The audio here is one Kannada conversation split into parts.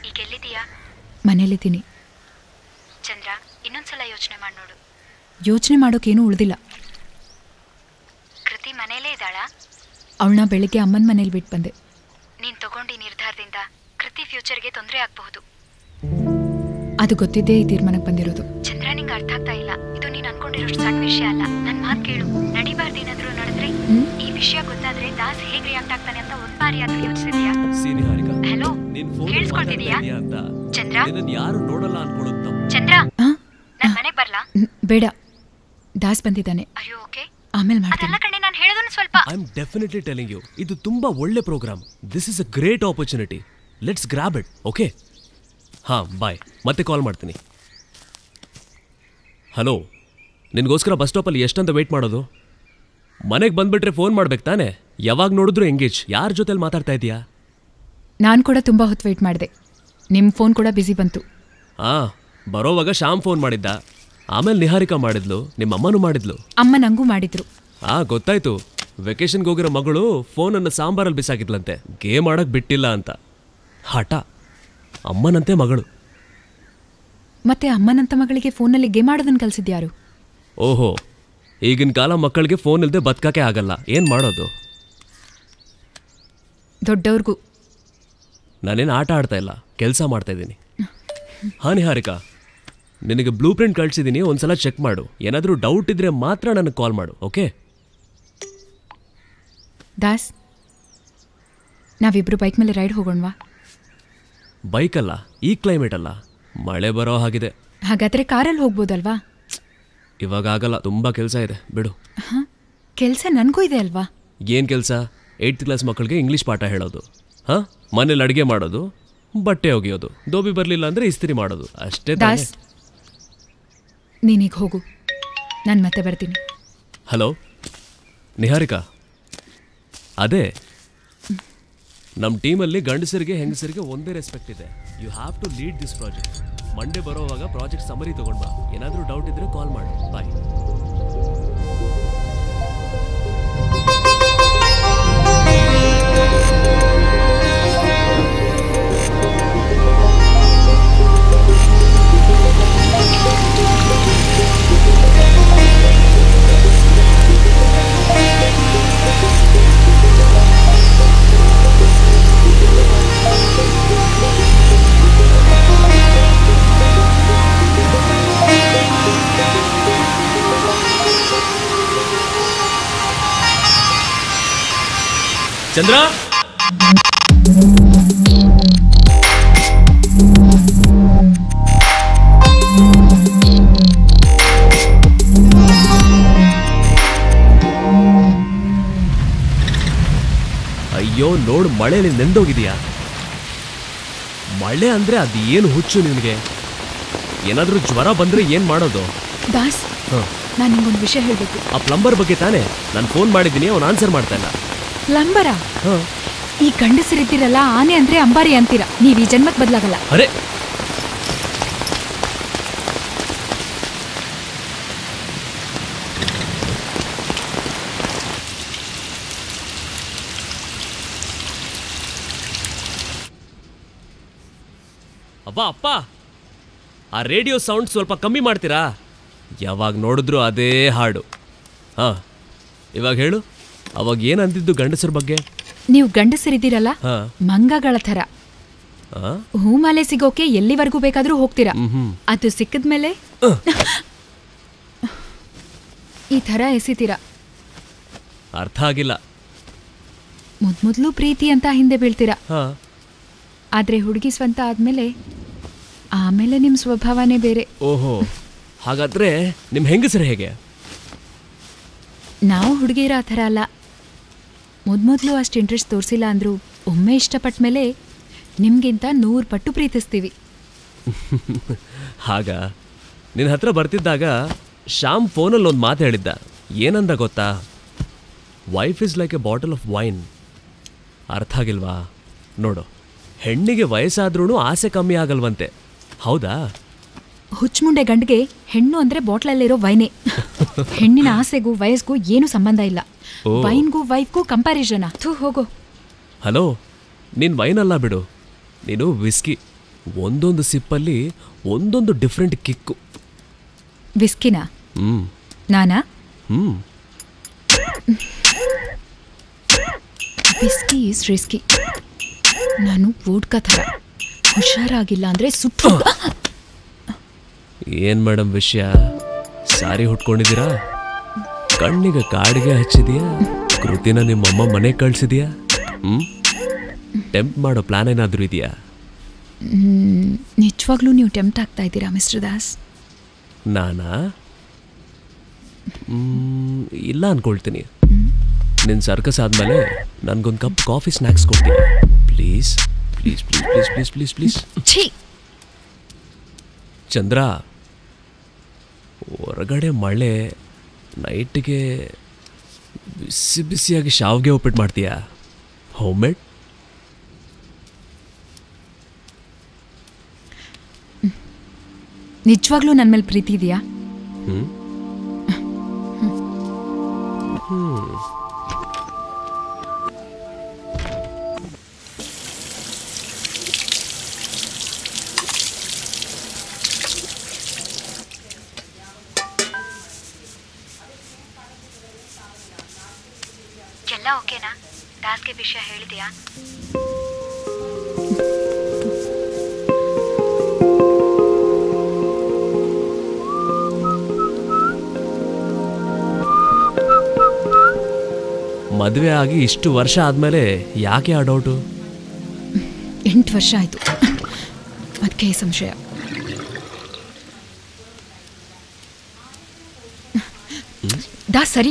ಈಗ ಎಲ್ಲಿದೀಯಾ ಮನೇಲಿದ್ದೀನಿ ಚಂದ್ರ ಇನ್ನೊಂದ್ಸಲ ಯೋಚನೆ ಮಾಡಿ ನೋಡು ಯೋಚನೆ ಮಾಡೋಕೇನೂ ಉಳಿದಿಲ್ಲ ಕೃತಿ ಮನೇಲೇ ಇದ್ದಾಳಾ ಅವಳನ್ನ ಬೆಳಿಗ್ಗೆ ಅಮ್ಮನ ಮನೇಲಿ ಬಿಟ್ಟು ಬಂದೆ ನೀನ್ ತಗೊಂಡಿ ನಿರ್ಧಾರದಿಂದ ಕೃತಿ ಫ್ಯೂಚರ್ಗೆ ತೊಂದರೆ ಆಗಬಹುದು ಅದು ಗೊತ್ತಿದ್ದೇ ಈ ತೀರ್ಮಾನಕ್ಕೆ ಬಂದಿರೋದು ಚಂದ್ರ ನಿಂಗೆ ಅರ್ಥ ಆಗ್ತಾ ಇಲ್ಲ ಇದು ನೀನ್ ಅನ್ಕೊಂಡಿರೋಷ್ಟು ಸಣ್ಣ ವಿಷಯ ಅಲ್ಲ ನನ್ ಮಾತ್ ಕೇಳು ನಡಿಬಾರ್ದೇನಾದ್ರೂ ನಡೆದ್ರೆ ಹ್ಮ್? ಈ ವಿಷಯ ಗೊತ್ತಾದ್ರೆ ದಾಸ್ ಹೇಗ್ ರಿಯಾಕ್ಟ್ ಆಗ್ತಾನೆ ಅಂತ ಒಂದ್ ಬಾರಿ ಆದ್ರೂ ಯೋಚಿಸಿದ್ಯಾ ಸೀನಿ ಹಾರಿಕ ಹಲೋ ನಿನ್ ಫೋನ್ ಕೇಳಿಸ್ಕೊಳ್ತಿದೀಯಾ ಅಂತ ಚಂದ್ರ ನಿನ್ನ ಯಾರು ನೋಡಲ್ಲ ಅನ್ಕೊಳ್ಳೋದು ತಪ್ಪು ಚಂದ್ರ ಆ? ನನ್ ಮನೆಗ್ ಬರ್ಲಾ ಹ್ಮ್, ಬೇಡ ದಾಸ್ ಬಂದಿದ್ದಾನೆ ಅಯ್ಯೋ ಓಕೆ ಆಮೇಲೆ ಅದೆಲ್ಲ ಮಾಡ್ತೀನಿ ಕಣೆ ನಾನು ಹೇಳೋದನ್ನ ಸ್ವಲ್ಪ I am definitely telling you ಇದು ತುಂಬಾ ಒಳ್ಳೆ program this is a great opportunity let's grab it okay ಹಾಂ ಬಾಯ್ ಮತ್ತೆ ಕಾಲ್ ಮಾಡ್ತೀನಿ ಹಲೋ ನಿನಗೋಸ್ಕರ ಬಸ್ ಸ್ಟಾಪಲ್ಲಿ ಎಷ್ಟಂತ ವೆಯ್ಟ್ ಮಾಡೋದು ಮನೆಗೆ ಬಂದ್ಬಿಟ್ರೆ ಫೋನ್ ಮಾಡ್ಬೇಕು ತಾನೆ ಯಾವಾಗ ನೋಡಿದ್ರು ಎಂಗೇಜ್ ಯಾರ ಜೊತೆಲಿ ಮಾತಾಡ್ತಾ ಇದೀಯಾ ನಾನು ಕೂಡ ತುಂಬ ಹೊತ್ತು ವೆಯ್ಟ್ ಮಾಡಿದೆ ನಿಮ್ಮ ಫೋನ್ ಕೂಡ ಬ್ಯುಸಿ ಬಂತು ಹಾಂ ಬರೋವಾಗ ಶ್ಯಾಮ್ ಫೋನ್ ಮಾಡಿದ್ದ ಆಮೇಲೆ ನಿಹಾರಿಕಾ ಮಾಡಿದ್ಲು ನಿಮ್ಮ ಅಮ್ಮನೂ ಮಾಡಿದ್ಲು ಅಮ್ಮ ನಂಗೂ ಮಾಡಿದ್ರು ಆ ಗೊತ್ತಾಯ್ತು ವೆಕೇಶನ್ಗೆ ಹೋಗಿರೋ ಮಗಳು ಫೋನನ್ನು ಸಾಂಬಾರಲ್ಲಿ ಬಿಸಾಕಿದ್ಲಂತೆ ಗೇಮ್ ಆಡಕ್ ಬಿಟ್ಟಿಲ್ಲ ಅಂತ ಹಠ ಅಮ್ಮನಂತೆ ಮಗಳು ಮತ್ತೆ ಅಮ್ಮನಂತ ಮಗಳಿಗೆ ಫೋನಲ್ಲಿ ಗೇಮ್ ಆಡೋದನ್ನ ಕಲ್ಸಿದ್ಯಾರು ಓಹೋ ಈಗಿನ ಕಾಲ ಮಕ್ಕಳಿಗೆ ಫೋನ್ ಇಲ್ಲದೆ ಬದುಕಕ್ಕೆ ಆಗಲ್ಲ ಏನು ಮಾಡೋದು ದೊಡ್ಡವ್ರಿಗೂ ನಾನೇನು ಆಟ ಆಡ್ತಾ ಇಲ್ಲ ಕೆಲಸ ಮಾಡ್ತಾ ಇದ್ದೀನಿ ಹಾ ನಿಹಾರಿಕಾ ನಿನಗೆ ಬ್ಲೂ ಪ್ರಿಂಟ್ ಕಳಿಸಿದ್ದೀನಿ ಒಂದ್ಸಲ ಚೆಕ್ ಮಾಡು ಏನಾದರೂ ಡೌಟ್ ಇದ್ರೆ ಮಾತ್ರ ನನಗೆ ಕಾಲ್ ಮಾಡು ಓಕೆ ದಾಸ್ ನಾವಿಬ್ರು ಬೈಕ್ ಮೇಲೆ ರೈಡ್ ಹೋಗೋಣವಾ ಬೈಕಲ್ಲ ಈ ಕ್ಲೈಮೇಟ್ ಅಲ್ಲ ಮಳೆ ಬರೋ ಹಾಗಿದೆ ಹಾಗಾದ್ರೆ ಕಾರಲ್ಲಿ ಹೋಗ್ಬೋದಲ್ವಾ ಇವಾಗ ಆಗಲ್ಲ ತುಂಬ ಕೆಲಸ ಇದೆ ಬಿಡು ಹಾಂ ಕೆಲಸ ನನಗೂ ಇದೆ ಅಲ್ವಾ ಏನು ಕೆಲಸ ಏಯ್ತ್ ಕ್ಲಾಸ್ ಮಕ್ಕಳಿಗೆ ಇಂಗ್ಲೀಷ್ ಪಾಠ ಹೇಳೋದು ಹಾಂ ಮನೇಲಿ ಅಡುಗೆ ಮಾಡೋದು ಬಟ್ಟೆ ಒಗೆಯೋದು ದೋಬಿ ಬರಲಿಲ್ಲ ಅಂದರೆ ಇಸ್ತ್ರಿ ಮಾಡೋದು ಅಷ್ಟೇ ತಾನೇ ದಾಸ್ ನೀನೀಗ ಹೋಗು ನಾನು ಮತ್ತೆ ಬರ್ತೀನಿ ಹಲೋ ನಿಹಾರಿಕಾ ಅದೇ ನಮ್ಮ ಟೀಮಲ್ಲಿ ಗಂಡಸರಿಗೆ ಹೆಂಗಸರಿಗೆ ಒಂದೇ ರೆಸ್ಪೆಕ್ಟ್ ಇದೆ you have to lead this project Monday ಬರೋವಾಗ ಪ್ರಾಜೆಕ್ಟ್ ಸಮರಿ ತಗೊಂಡ್ ಬಾ ಏನಾದರೂ ಡೌಟ್ ಇದ್ರೆ ಕಾಲ್ ಮಾಡಿ ಬಾಯ್ ಚಂದ್ರ ಅಯ್ಯೋ ನೋಡು ಮಳೆಯಲ್ಲಿ ನೆಂದೋಗಿದೀಯಾ ಮಳೆ ಅಂದ್ರೆ ಅದು ಏನು ಹುಚ್ಚು ನಿನಗೆ ಏನಾದರೂ ಜ್ವರ ಬಂದ್ರೆ ಏನು ಮಾಡೋದು ದಾಸ್ ಹಾಂ ನಾನು ನಿಮ್ಗೊಂದು ವಿಷಯ ಹೇಳಬೇಕು ಆ ಪ್ಲಂಬರ್ ಬಗ್ಗೆ ತಾನೇ ನಾನು ಫೋನ್ ಮಾಡಿದ್ದೀನಿ ಅವ್ನು ಆನ್ಸರ್ ಮಾಡ್ತಾ ಇಲ್ಲ ಪ್ಲಂಬರ ಹಾಂ ಈ ಗಂಡಸರಿದ್ದೀರಲ್ಲ ಆನೆ ಅಂದ್ರೆ ಅಂಬಾರಿ ಅಂತೀರಾ ನೀವು ಈ ಜನ್ಮಕ್ಕೆ ಬದಲಾಗಲ್ಲ ಅರೆ ಅಬ್ಬಾ ಅಪ್ಪ ಆ ರೇಡಿಯೋ ಸೌಂಡ್ ಸ್ವಲ್ಪ ಕಮ್ಮಿ ಮಾಡ್ತೀರಾ ಯಾವಾಗ ನೋಡಿದ್ರು ಅದೇ ಹಾಡು ಹಾ ಇವಾಗ ಹೇಳು ಅವಾಗ ಏನಂತಿದ್ದು ಗಂಡಸರ ಬಗ್ಗೆ ನೀವು ಗಂಡಸರಿದ್ದೀರಲ್ಲ ಹಾ ಮಂಗಗಳ ಥರ ಹಾ ಹೂಮಾಲೆ ಸಿಗೋಕೆ ಎಲ್ಲಿವರೆಗೂ ಬೇಕಾದ್ರೂ ಹೋಗ್ತೀರಾ ಹ್ಮ್ ಹ್ಮ್ ಅದು ಸಿಕ್ಕಿದ್ಮೇಲೆ ಈ ಥರ ಎಸಿತೀರಾ ಅರ್ಥ ಆಗಿಲ್ಲ ಮೊದ್ಮೊದ್ಲು ಪ್ರೀತಿ ಅಂತ ಹಿಂದೆ ಬೀಳ್ತೀರಾ ಹಾ ಆದ್ರೆ ಹುಡುಗಿ ಸ್ವಂತ ಆದ್ಮೇಲೆ ಆಮೇಲೆ ನಿಮ್ ಸ್ವಭಾವನೇ ಬೇರೆ ಓಹೋ ಹಾಗಾದ್ರೆ ನಿಮ್ಮ ಹೆಂಗಸರು ಹೇಗೆ ನಾವು ಹುಡುಗಿರ ಆ ಥರ ಅಲ್ಲ ಮೊದ್ಮೊದ್ಲು ಅಷ್ಟು ಇಂಟ್ರೆಸ್ಟ್ ತೋರಿಸಿಲ್ಲ ಅಂದ್ರು ಒಮ್ಮೆ ಇಷ್ಟಪಟ್ಟ ಮೇಲೆ ನಿಮ್ಗಿಂತ ನೂರು ಪಟ್ಟು ಪ್ರೀತಿಸ್ತೀವಿ ಹಾಗ ನಿನ್ನ ಹತ್ರ ಬರ್ತಿದ್ದಾಗ ಶ್ಯಾಮ್ ಫೋನಲ್ಲಿ ಒಂದು ಮಾತು ಹೇಳಿದ್ದ ಏನಂದ ಗೊತ್ತಾ wife is like a bottle of wine ಅರ್ಥ ಆಗಿಲ್ವಾ ನೋಡು ಹೆಣ್ಣಿಗೆ ವಯಸ್ಸಾದ್ರೂ ಆಸೆ ಕಮ್ಮಿ ಆಗಲ್ವಂತೆ ಹೌದಾ ಹುಚ್ಚುಮುಂಡೆ ಗಂಡಿಗೆ ಹೆಣ್ಣು ಅಂದ್ರೆ ಬಾಟ್ಲಲ್ಲಿರೋ ವೈನೇ ಹೆಣ್ಣಿನ ಆಸೆಗೂ ವಯಸ್ಗೂ ಏನು ಸಂಬಂಧ ಇಲ್ಲ ಓ. ವೈನ್ಗೂ ವೈಫ್ಗೂ ಕಂಪ್ಯಾರಿಸನ್ ಥೂ ಹೋಗೋ ಹಲೋ ನೀನು ವೈನ್ ಅಲ್ಲ ಬಿಡು ನೀನು ವಿಸ್ಕಿ ಒಂದೊಂದು ಸಿಪ್ಪಲ್ಲಿ ಒಂದೊಂದು ಡಿಫ್ರೆಂಟ್ ಕಿಕ್ಕು ವಿಸ್ಕಿನ ಹ್ಞೂ ನಾನಾ ಹ್ಞೂ ವಿಸ್ಕಿ ಈಸ್ ರಿಸ್ಕಿ ನಾನು ವೋಡ್ಕಾ ಥರ ಹುಷಾರಾಗಿಲ್ಲ ಅಂದರೆ ಸುಟ್ಟು ಏನು ಮೇಡಮ್ ವಿಷಯ ಸಾರಿ ಹುಟ್ಕೊಂಡಿದ್ದೀರಾ ಕಣ್ಣಿಗೆ ಕಾಡಿಗೆ ಹಚ್ಚಿದ್ಯಾ ಕೃತಿನ ನಿಮ್ಮಮ್ಮ ಮನೆಗೆ ಕಳ್ಸಿದ್ಯಾ ಹ್ಞೂ ಟೆಂಪ್ ಮಾಡೋ ಪ್ಲಾನ್ ಏನಾದರೂ ಇದೆಯಾ ನಿಜವಾಗ್ಲೂ ನೀವು ಟೆಂಪ್ಟ್ ಆಗ್ತಾ ಇದ್ದೀರಾ ಮಿಸ್ಟರ್ ದಾಸ್ ನಾನಾ ಮ್, ಇಲ್ಲ ಅನ್ಕೊಳ್ತೀನಿ ನಿನ್ನ ಸರ್ಕಸ್ ಆದಮೇಲೆ ನನಗೊಂದು ಕಪ್ ಕಾಫಿ ಸ್ನ್ಯಾಕ್ಸ್ ಕೊಡ್ತೀನಿ please please please please please please please ಛೀ ಚಂದ್ರ ಹೊರಗಡೆ ಮಳೆ ನೈಟ್ಗೆ ಬಿಸಿ ಬಿಸಿಯಾಗಿ ಶಾವ್ಗೆ ಉಪ್ಪಿಟ್ಟು ಮಾಡ್ತೀಯಾ ಹೋಮ್ ಮೇಡ್ ನಿಜವಾಗ್ಲೂ ನನ್ನ ಮೇಲೆ ಪ್ರೀತಿ ಇದೆಯಾ ಹ್ಞೂ ಎಲ್ಲ ಓಕೆನಾ ದಾಸ್ಗೆ ವಿಷಯ ಹೇಳಿದೆಯಾ ಮದುವೆ ಆಗಿ ಇಷ್ಟು ವರ್ಷ ಆದಮೇಲೆ ಯಾಕೆ ಆ ಡೌಟು ಎಂಟು ವರ್ಷ ಆಯಿತು ಅದಕ್ಕೆ ಈ ಸಂಶಯ ದಾಸ್ ಸರಿ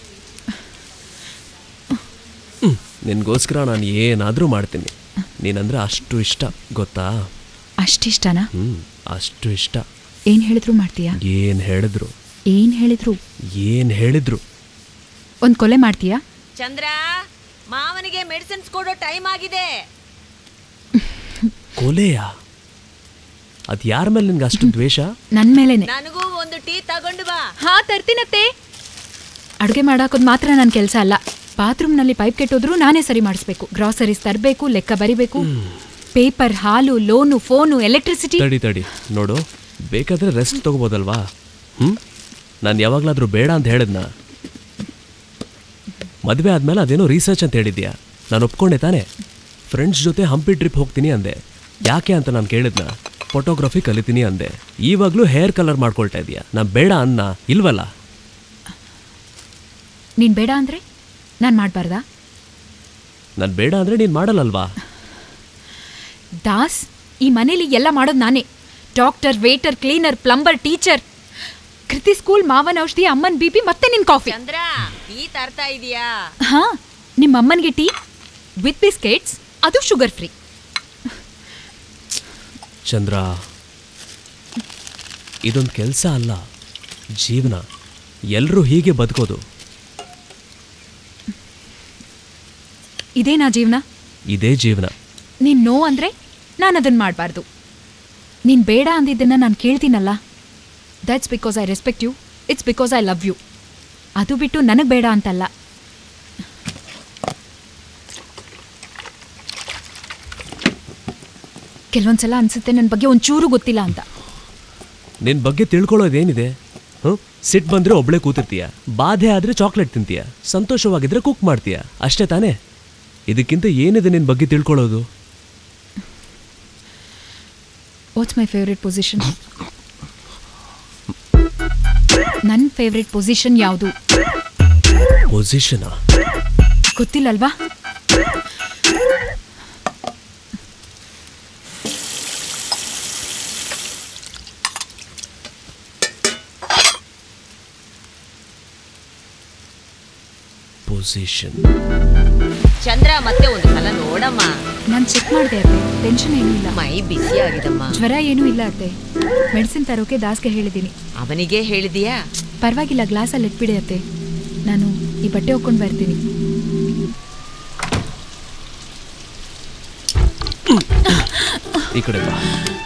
ನಿನಗೋಸ್ಕರ ನಾನು ಏನಾದರೂ ಮಾಡ್ತೀನಿ ನೀನಂದ್ರೆ ಅಷ್ಟು ಇಷ್ಟ ಗೊತ್ತಾ ಅಷ್ಟಿಷ್ಟನಾ ಹ್ಞೂ ಅಷ್ಟು ಇಷ್ಟ ಏನು ಹೇಳಿದ್ರು ಮಾಡ್ತೀಯಾ ಏನು ಹೇಳಿದ್ರು ಏನು ಹೇಳಿದ್ರು ಏನು ಹೇಳಿದ್ರು ಒಂದು ಕೊಲೆ ಮಾಡ್ತೀಯಾ ಚಂದ್ರ ಮಾವನಿಗೆ ಮೆಡಿಸಿನ್ಸ್ ಕೊಡೋ ಟೈಮ್ ಆಗಿದೆ ಕೊಲೆಯ ಅದು ಯಾರ ಮೇಲೆ ನಿನ್ಗೆ ಅಷ್ಟು ದ್ವೇಷ ನನ್ನ ಮೇಲೇನೆ ನನಗೂ ಒಂದು ಟೀ ತಗೊಂಡು ಬಾ ಹಾ ತರ್ತೀನತ್ತೆ ಅಡುಗೆ ಮಾಡಾಕೋದು ಮಾತ್ರ ನನ್ನ ಕೆಲಸ ಅಲ್ಲ ಬಾತ್ರೂಮ್ನಲ್ಲಿ ಪೈಪ್ ಕೆಟ್ಟೋದ್ರೂ ನಾನೇ ಸರಿ ಮಾಡಿಸ್ಬೇಕು ಗ್ರಾಸರೀಸ್ ತರಬೇಕು ಲೆಕ್ಕ ಬರಿಬೇಕು ಪೇಪರ್ ಹಾಲು ಲೋನು ಫೋನು ಎಲೆಕ್ಟ್ರಿಸಿಟಿ ತಡಿ ತಡಿ ನೋಡು ಬೇಕಾದ್ರೆ ರೆಸ್ಟ್ ತಗೋಬೋದಲ್ವಾ ಹ್ಞೂ ನಾನು ಯಾವಾಗಲಾದರೂ ಬೇಡ ಅಂತ ಹೇಳಿದ್ನ ಮದುವೆ ಆದಮೇಲೆ ಅದೇನೋ ರಿಸರ್ಚ್ ಅಂತ ಹೇಳಿದ್ಯಾ ನಾನು ಒಪ್ಕೊಂಡೆ ತಾನೆ ಫ್ರೆಂಡ್ಸ್ ಜೊತೆ ಹಂಪಿ ಟ್ರಿಪ್ ಹೋಗ್ತೀನಿ ಅಂದೆ ಯಾಕೆ ಅಂತ ನಾನು ಕೇಳಿದ್ನ ಫೋಟೋಗ್ರಫಿ ಕಲಿತೀನಿ ಅಂದೆ ಈವಾಗಲೂ ಹೇರ್ ಕಲರ್ ಮಾಡ್ಕೊಳ್ತಾ ಇದೀಯಾ ನಾನು ಬೇಡ ಅನ್ನ ಇಲ್ವಲ್ಲ ನೀನು ಬೇಡ ಅಂದರೆ ನಾನು ಮಾಡಬಾರ್ದಾ ನಾನು ಬೇಡ ಅಂದರೆ ನೀನು ಮಾಡಲ್ಲಲ್ವಾ ದಾಸ್ ಈ ಮನೇಲಿ ಎಲ್ಲ ಮಾಡೋದು ನಾನೇ doctor waiter cleaner plumber teacher Kriti school ಮಾವನ ಔಷಧಿ ಅಮ್ಮನ ಬಿ ಪಿ ಮತ್ತೆ ನಿನ್ ಕಾಫಿ ಚಂದ್ರ ಟೀ ತರ್ತಾ ಇದೀಯಾ ಹಾ ನಿಮ್ಮ ಅಮ್ಮನಿಗೆ ಟೀ ವಿತ್ ಬಿಸ್ಕೆಟ್ಸ್ ಅದು ಶುಗರ್ ಫ್ರೀ ಚಂದ್ರ ಇದೊಂದು ಕೆಲಸ ಅಲ್ಲ ಜೀವನ ಎಲ್ಲರೂ ಹೀಗೆ ಬದುಕೋದು ಇದೇನಾ ಜೀವನ ಇದೇ ಜೀವನ ನೀನ್ ನೋ ಅಂದ್ರೆ ನಾನು ಅದನ್ನ ಮಾಡಬಾರ್ದು ನೀನ್ ಬೇಡ ಅಂದಿದ್ದನ್ನ ನಾನು ಕೇಳ್ತೀನಲ್ಲ that's because I respect you it's because I love you ಅದು ಬಿಟ್ಟು ನನಗೆ ಬೇಡ ಅಂತಲ್ಲ ಕೆಲವೊಂದ್ಸಲ ಅನ್ಸುತ್ತೆ ನನ್ನ ಬಗ್ಗೆ ಒಂಚೂರು ಗೊತ್ತಿಲ್ಲ ಅಂತ ನಿನ್ನ ಬಗ್ಗೆ ತಿಳ್ಕೊಳ್ಳೋದೇನಿದೆ ಹ್ಞೂ ಸಿಟ್ಟು ಬಂದರೆ ಒಬ್ಳೆ ಕೂತಿರ್ತೀಯ ಬಾಧೆ ಆದರೆ ಚಾಕ್ಲೇಟ್ ತಿಂತೀಯ ಸಂತೋಷವಾಗಿದ್ರೆ ಕುಕ್ ಮಾಡ್ತೀಯ ಅಷ್ಟೇ ತಾನೇ ಇದಕ್ಕಿಂತ ಏನಿದೆ ನಿನ್ನ ಬಗ್ಗೆ ತಿಳ್ಕೊಳ್ಳೋದು ವಾಟ್ಸ್ ಮೈ ಫೇವ್ರೆಟ್ ಪೊಸಿಷನ್ ನನ್ನ ಫೇವ್ರೆಟ್ ಪೊಸಿಷನ್ ಯಾವುದು ಪೊಸಿಷನಾ ಗೊತ್ತಿಲ್ಲಲ್ವಾ ಪೊಸಿಷನ್ ಚಂದ್ರ ಮತ್ತೆ ಒಂದು ಸಲ ನೋಡಮ್ಮ ನಾನು ಚೆಕ್ ಮಾಡಿದೆ ಅತ್ತೆ ಟೆನ್ಷನ್ ಏನೂ ಇಲ್ಲ ಮೈ ಬಿಸಿ ಆಗಿದಮ್ಮ ಜ್ವರ ಏನೂ ಇಲ್ಲ ಅತ್ತೆ ಮೆಡಿಸಿನ್ ತರೋಕೆ ದಾಸ್ಗೆ ಹೇಳಿದ್ದೀನಿ ಅವನಿಗೆ ಹೇಳಿದೀಯಾ ಪರವಾಗಿಲ್ಲ ಗ್ಲಾಸಲ್ಲಿ ಇಟ್ಬಿಡಿ ಅತ್ತೆ ನಾನು ಈ ಬಟ್ಟೆ ಹೋಗ್ಕೊಂಡು ಬರ್ತೀನಿ ಈ ಕಡೆ ಬಾ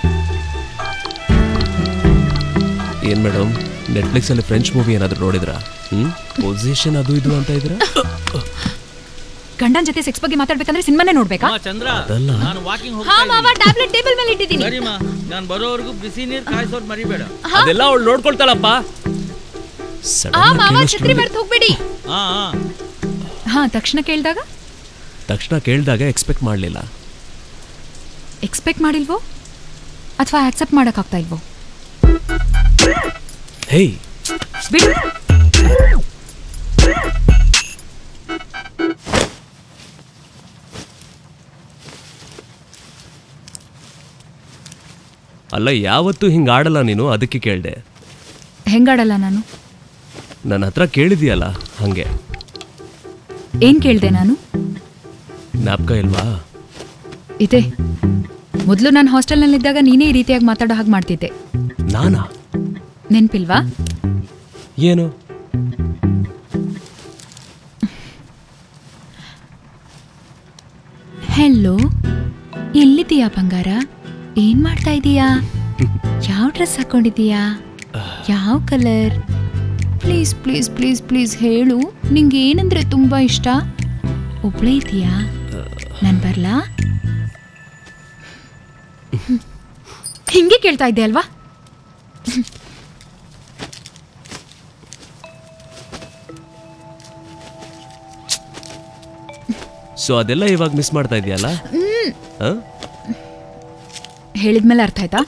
ಏನು ಮೇಡಮ್ ನೆಟ್ಫ್ಲಿಕ್ಸಲ್ಲಿ ಫ್ರೆಂಚ್ ಮೂವಿ ಏನಾದರೂ ನೋಡಿದ್ರಾ ಹ್ಞೂ ಪೊಸಿಷನ್ ಅದು ಇದು ಅಂತ ಇದ್ದೀರಾ ಗಂಡನ ಜೊತೆ ಸೆಕ್ಸ್ ಬಗ್ಗೆ ಮಾತಾಡ್ಬೇಕಂದ್ರೆ ಸಿನಿಮಾನೇ ನೋಡ್ಬೇಕಾ ಅಮ್ಮ ಚಂದ್ರ ಅದಲ್ಲ. ನಾನು ವಾಕಿಂಗ್ ಹಾ ಹೋಗ್ತಾ ಮಾವ ಟ್ಯಾಬ್ಲೆಟ್ ಟೇಬಲ್ ಮೇಲೆ ಇಟ್ಟಿದ್ದೀನಿ ಸರಿ ಮಾ ನಾನು ಬರೋವರೆಗೂ ಬಿಸಿ ನೀರು ಕಾಯಿಸೋದು ಮರಿಬೇಡ ಅದೆಲ್ಲ ಅವಳು ನೋಡ್ಕೊಳ್ತಾಳಪ್ಪ ಆ ಸಡನ್ ಮಾವ ಛತ್ರಿ ಬರ್ತು ಹೋಗ್ಬೇಡಿ ಹಾ ಹಾ ಹಾ ತಕ್ಷಣ ಕೇಳಿದಾಗ ತಕ್ಷಣ ಕೇಳಿದಾಗ ಎಕ್ಸ್ಪೆಕ್ಟ್ ಮಾಡಲಿಲ್ಲ ಎಕ್ಸ್ಪೆಕ್ಟ್ ಮಾಡಿಲ್ವೋ ಅಥವಾ ಆಕ್ಸೆಪ್ಟ್ ಮಾಡೋಕ್ಕಾಗ್ತಾ ಇಲ್ವೋ ಹೇಯ್ ಬಿಡು ಅಲ್ಲ ಯಾವತ್ತೂ ಹಿಂಗೆ ಆಡಲ್ಲ ನೀನು ಅದಕ್ಕೆ ಕೇಳಿದೆ ಹೆಂಗಾಡಲ್ಲ ನಾನು ನನ್ನ ಹತ್ರ ಕೇಳಿದೀಯಲ್ಲ ಹಾಗೆ ಏನ್ ಕೇಳ್ದೆ ನಾನು ಜ್ಞಾಪಕ ಇಲ್ವಾ ಇದೆ ಮೊದಲು ನಾನು ಹಾಸ್ಟೆಲ್ನಲ್ಲಿದ್ದಾಗ ನೀನೇ ಈ ರೀತಿಯಾಗಿ ಮಾತಾಡೋ ಹಾಗೆ ಮಾಡ್ತಿದ್ದೆ ನಾನಾ ನೆನ್ಪಿಲ್ವಾ ಏನು ಹೆಲ್ಲೋ ಎಲ್ಲಿದ್ದೀಯಾ ಬಂಗಾರ ಏನ್ ಮಾಡ್ತಾ ಇದೀಯಾ ಯಾವ ಡ್ರೆಸ್ ಹಾಕೊಂಡಿದೀಯಾ ಯಾವ colour please please please please ಹೇಳು ನಿಂಗೆ ಏನಂದ್ರೆ ತುಂಬಾ ಇಷ್ಟ ಒಬ್ಳೇ ಇದೀಯಾ ನಾನು ಬರ್ಲಾ ಹಿಂಗೆ ಕೇಳ್ತಾ ಇದ್ದೆ ಅಲ್ವಾ ಸೊ ಅದೆಲ್ಲ ಇವಾಗ ಮಿಸ್ ಮಾಡ್ತಾ ಇದೆಯಲ್ಲ ಹೇಳಿದ್ಮೇಲೆ ಅರ್ಥ ಆಯ್ತಾ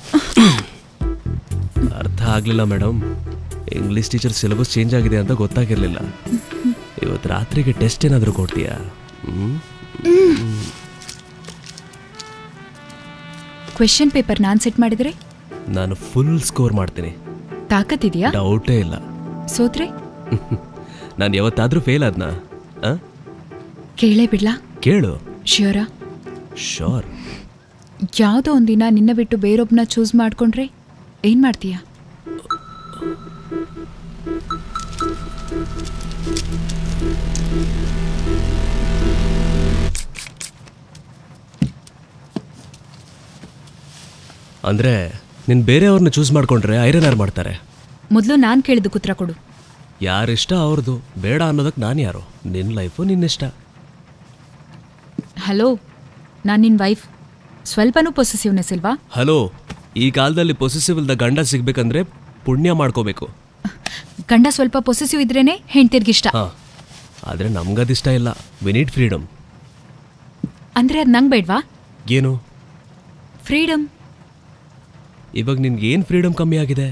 ಅರ್ಥ ಆಗಲಿಲ್ಲ madam English teacher syllabus change ಆಗಿದೆ ಅಂತ ಗೊತ್ತಾಗಿರಲಿಲ್ಲ ಇವತ್ತು ರಾತ್ರಿಗೆ ಟೆಸ್ಟ್ ಏನಾದರೂ ಕೊಡ್ತೀಯಾ ಹ್ಮ್? ಕ್ವೆಶನ್ ಪೇಪರ್ ನಾನು ಸೆಟ್ ಮಾಡಿದ್ರೆ ನಾನು ಫುಲ್ ಸ್ಕೋರ್ ಮಾಡ್ತೀನಿ ತಾಕತ್ತಿದೆಯಾ ಡೌಟೇ ಇಲ್ಲ ಸೋತ್ರೆ ನಾನು ಯಾವತ್ತಾದರೂ ಫೇಲ್ ಆದ್ನಾ ಆ? ಕೇಳೇ ಬಿಡ್ಲಾ ಕೇಳು ಶ್ಯೂರಾ ಶೋರ್ ಯಾವುದೋ ಒಂದಿನ ನಿನ್ನ ಬಿಟ್ಟು ಬೇರೊಬ್ಬನ ಚೂಸ್ ಮಾಡ್ಕೊಂಡ್ರೆ ಏನ್ ಮಾಡ್ತೀಯಾ ಅಂದರೆ ನೀನು ಬೇರೆಯವ್ರನ್ನ ಚೂಸ್ ಮಾಡ್ಕೊಂಡ್ರೆ ಐರನ್ ಯಾರು ಮಾಡ್ತಾರೆ ಮೊದಲು ನಾನು ಕೇಳಿದ ಉತ್ತರ ಕೊಡು ಯಾರಿಷ್ಟ ಅವ್ರದ್ದು ಬೇಡ ಅನ್ನೋದಕ್ಕೆ ನಾನು ಯಾರು ನಿನ್ನ ಲೈಫು ನಿನ್ನಿಷ್ಟ ಹಲೋ ನಾನು ನಿನ್ನ ವೈಫ್ ಸ್ವಲ್ಪನೂ ಪೊಸೆಸಿವ್ನೆಸ್ ಇಲ್ವಾ ಹಲೋ ಈ ಕಾಲದಲ್ಲಿ ಪೊಸೆಸಿವ್ ಇಲ್ದ ಗಂಡ ಸಿಗ್ಬೇಕಂದ್ರೆ ಪುಣ್ಯ ಮಾಡ್ಕೋಬೇಕು ಗಂಡ ಸ್ವಲ್ಪ ಪೊಸೆಸಿವ್ ಇದ್ರೇನೆ ಹೆಂಡ್ತಿರ್ಗಿಷ್ಟ ಹಾಂ ಆದರೆ ನಮ್ಗದಿಷ್ಟ ಇಲ್ಲ ವಿ ನೀಡ್ ಫ್ರೀಡಮ್ ಅಂದ್ರೆ ಅದು ನಂಗೆ ಬೇಡ್ವಾ ಏನು ಫ್ರೀಡಮ್ ಇವಾಗ ನಿನ್ಗೆ ಏನು ಫ್ರೀಡಮ್ ಕಮ್ಮಿ ಆಗಿದೆ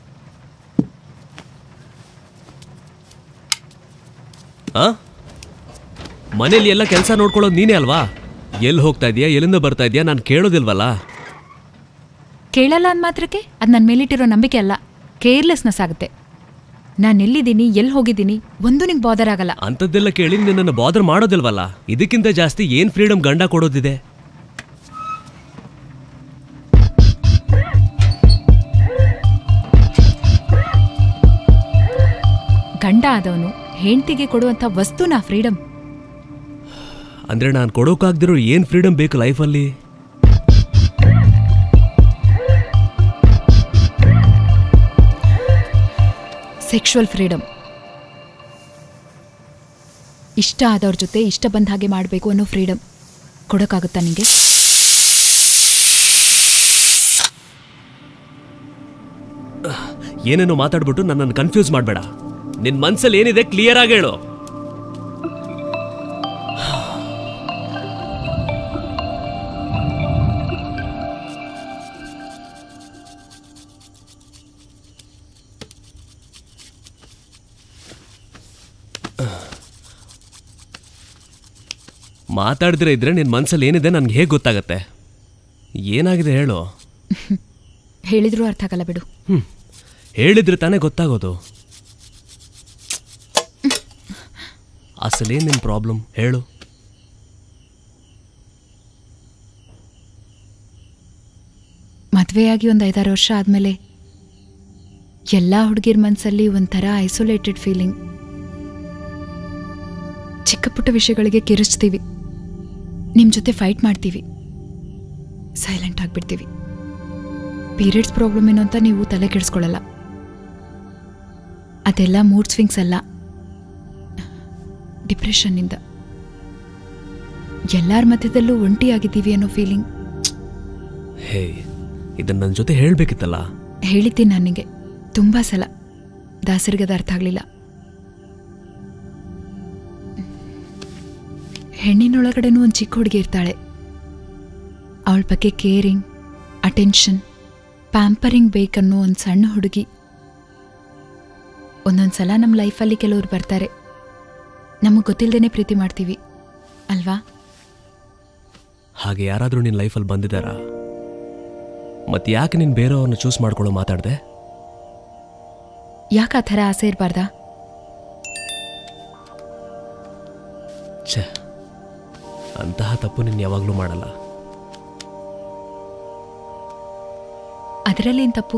ಆ ಮನೇಲಿ ಎಲ್ಲ ಕೆಲಸ ನೋಡ್ಕೊಳ್ಳೋದು ನೀನೇ ಅಲ್ವಾ ಎಲ್ಲಿ ಹೋಗ್ತಾ ಇದೀಯಾ ಎಲ್ಲಿಂದ ಬರ್ತಾ ಇದೀಯಾ ನಾನು ಕೇಳೋದಿಲ್ವಲ್ಲ ಕೇಳಲ್ಲ ಅಂದ ಮಾತ್ರಕ್ಕೆ ಅದು ನನ್ನ ಮೇಲಿಟ್ಟಿರೋ ನಂಬಿಕೆ ಅಲ್ಲ ಕೇರ್ಲೆಸ್ನೆಸ್ ಆಗುತ್ತೆ ನಾನು ಎಲ್ಲಿದ್ದೀನಿ ಎಲ್ಲಿ ಹೋಗಿದ್ದೀನಿ ಒಂದು ನಿಂಗೆ ಬಾದರ್ ಆಗಲ್ಲ ಅಂಥದ್ದೆಲ್ಲ ಕೇಳಿ ನಿನ್ನನ್ನು ಬಾದರ್ ಮಾಡೋದಿಲ್ವಲ್ಲ ಇದಕ್ಕಿಂತ ಜಾಸ್ತಿ ಏನು ಫ್ರೀಡಮ್ ಗಂಡ ಕೊಡೋದಿದೆ ಗಂಡ ಆದವನು ಹೆಂಡ್ತಿಗೆ ಕೊಡುವಂಥ ವಸ್ತುನ ಫ್ರೀಡಮ್ ಅಂದ್ರೆ ನಾನು ಕೊಡೋಕ್ಕಾಗ್ದಿರೋ ಏನು ಫ್ರೀಡಮ್ ಬೇಕು ಲೈಫಲ್ಲಿ ಸೆಕ್ಷುವಲ್ ಫ್ರೀಡಮ್ ಇಷ್ಟ ಆದವ್ರ ಜೊತೆ ಇಷ್ಟ ಬಂದ ಹಾಗೆ ಮಾಡಬೇಕು ಅನ್ನೋ ಫ್ರೀಡಮ್ ಕೊಡೋಕ್ಕಾಗುತ್ತಾ ನಿಂಗೆ ಏನೇನೋ ಮಾತಾಡ್ಬಿಟ್ಟು ನನ್ನನ್ನು ಕನ್ಫ್ಯೂಸ್ ಮಾಡಬೇಡ ನಿನ್ನ ಮನ್ಸಲ್ಲಿ ಏನಿದೆ ಕ್ಲಿಯರ್ ಆಗಿ ಹೇಳು ಮಾತಾಡ್ದಿರ ಇದ್ರೆ ನಿನ್ನ ಮನ್ಸಲ್ಲಿ ಏನಿದೆ ನನ್ಗೆ ಹೇಗೆ ಗೊತ್ತಾಗತ್ತೆ ಏನಾಗಿದೆ ಹೇಳು ಹೇಳಿದ್ರೂ ಅರ್ಥ ಆಗಲ್ಲ ಬಿಡು ಹ್ಮ್ ಹೇಳಿದ್ರೆ ತಾನೇ ಗೊತ್ತಾಗೋದು ಅಸಲೇನು ನಿನ್ನ ಪ್ರಾಬ್ಲಮ್ ಹೇಳು ಮದುವೆಯಾಗಿ ಒಂದು ಐದಾರು ವರ್ಷ ಆದಮೇಲೆ ಎಲ್ಲ ಹುಡುಗಿರ ಮನಸ್ಸಲ್ಲಿ ಒಂಥರ ಐಸೋಲೇಟೆಡ್ ಫೀಲಿಂಗ್ ಚಿಕ್ಕ ಪುಟ್ಟ ವಿಷಯಗಳಿಗೆ ಕಿರಿಚ್ತೀವಿ ನಿಮ್ಮ ಜೊತೆ ಫೈಟ್ ಮಾಡ್ತೀವಿ ಸೈಲೆಂಟ್ ಆಗಿಬಿಡ್ತೀವಿ ಪೀರಿಯಡ್ಸ್ ಪ್ರಾಬ್ಲಮ್ ಏನು ಅಂತ ನೀವು ತಲೆ ಕೆಡಿಸ್ಕೊಳ್ಳಲ್ಲ ಅದೆಲ್ಲ ಮೂಡ್ ಸ್ವಿಂಗ್ಸ್ ಅಲ್ಲ ಡಿಪ್ರೆಷನ್ನಿಂದ ಎಲ್ಲಾರ ಮಧ್ಯದಲ್ಲೂ ಒಂಟಿಯಾಗಿದ್ದೀವಿ ಅನ್ನೋ ಫೀಲಿಂಗ್ ಹೇ ಇದನ್ನ ನನ್ನ ಜೊತೆ ಹೇಳ್ಬೇಕಿತ್ತಲ್ಲ ಹೇಳಿದ್ದೀನಿ ನನಗೆ ತುಂಬಾ ಸಲ ದಾಸರಿಗದ ಅರ್ಥ ಆಗಲಿಲ್ಲ ಹೆಣ್ಣಿನೊಳಗಡೆನೂ ಒಂದು ಚಿಕ್ಕ ಹುಡುಗಿ ಇರ್ತಾಳೆ ಅವಳ ಬಗ್ಗೆ ಕೇರಿಂಗ್ ಅಟೆನ್ಷನ್ ಪ್ಯಾಂಪರಿಂಗ್ ಬೇಕನ್ನೋ ಒಂದು ಸಣ್ಣ ಹುಡುಗಿ ಒಂದೊಂದು ಸಲ ನಮ್ಮ ಲೈಫಲ್ಲಿ ಕೆಲವ್ರು ಬರ್ತಾರೆ ನಮಗೆ ಗೊತ್ತಿಲ್ಲದೇನೆ ಪ್ರೀತಿ ಮಾಡ್ತೀವಿ ಅಲ್ವಾ ಹಾಗೆ ಯಾರಾದರೂ ನಿನ್ನ ಲೈಫಲ್ಲಿ ಬಂದಿದ್ದಾರಾ ಮತ್ತೆ ಯಾಕೆ ನೀನು ಬೇರೆಯವ್ರನ್ನ ಚೂಸ್ ಮಾಡ್ಕೊಳ್ಳೋ ಮಾತಾಡ್ದೆ ಯಾಕೆ ಆ ಥರ ಆಸೆ ಇರಬಾರ್ದಾ ಛೇ ಅಂತಹ ತಪ್ಪು ನೀನು ಯಾವಾಗಲೂ ಮಾಡಲ್ಲ ಅದರಲ್ಲೇನು ತಪ್ಪು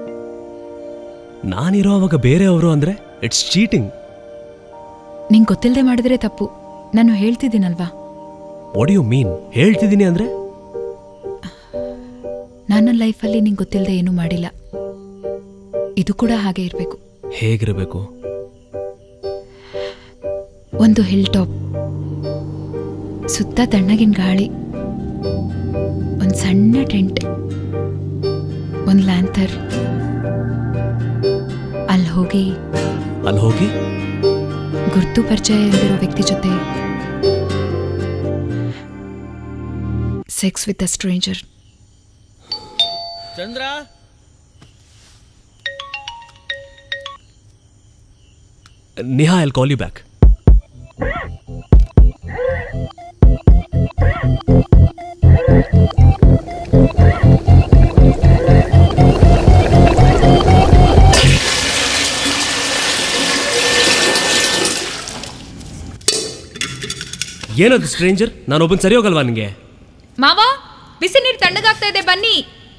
ನಾನಿರೋವಾಗ ಬೇರೆಯವರು ಅಂದರೆ ಇಟ್ಸ್ ಚೀಟಿಂಗ್ ನಿಂಗೆ ಗೊತ್ತಿಲ್ಲದೆ ಮಾಡಿದ್ರೆ ತಪ್ಪು ನಾನು ಹೇಳ್ತಿದ್ದೀನಲ್ವಾ ವಾಟ್ ಯು ಮೀನ್ ಹೇಳ್ತಿದ್ದೀನಿ ಅಂದರೆ ನನ್ನ ಲೈಫಲ್ಲಿ ನಿಂಗೆ ಗೊತ್ತಿಲ್ಲದೆ ಏನೂ ಮಾಡಿಲ್ಲ ಇದು ಕೂಡ ಹಾಗೆ ಇರಬೇಕು ಹೇಗಿರಬೇಕು ಒಂದು ಹಿಲ್ ಟಾಪ್ ಸುತ್ತ ತಣ್ಣಗಿನ ಗಾಳಿ ಒಂದು ಸಣ್ಣ ಟೆಂಟ್ ಒಂದು ಲ್ಯಾಂಥರ್ ಅಲ್ಲಿ ಹೋಗಿ ಅಲ್ಲಿ ಹೋಗಿ ಗುರ್ತು ಪರಿಚಯ ಇಲ್ದಿರೋ ವ್ಯಕ್ತಿ ಜೊತೆ sex with a stranger Chandra Niha I'll call you back ಏನದು ಸ್ಟ್ರೇಂಜರ್ ನಾನೊಬ್ಬನ್ ಸರಿ ಹೋಗಲ್ವಾ ನಿಂಗೆ ಮಾವ ಬಿಸಿ ನೀರು ತಣ್ಣಗಾಗ್ತಾ ಇದೆ ಬನ್ನಿ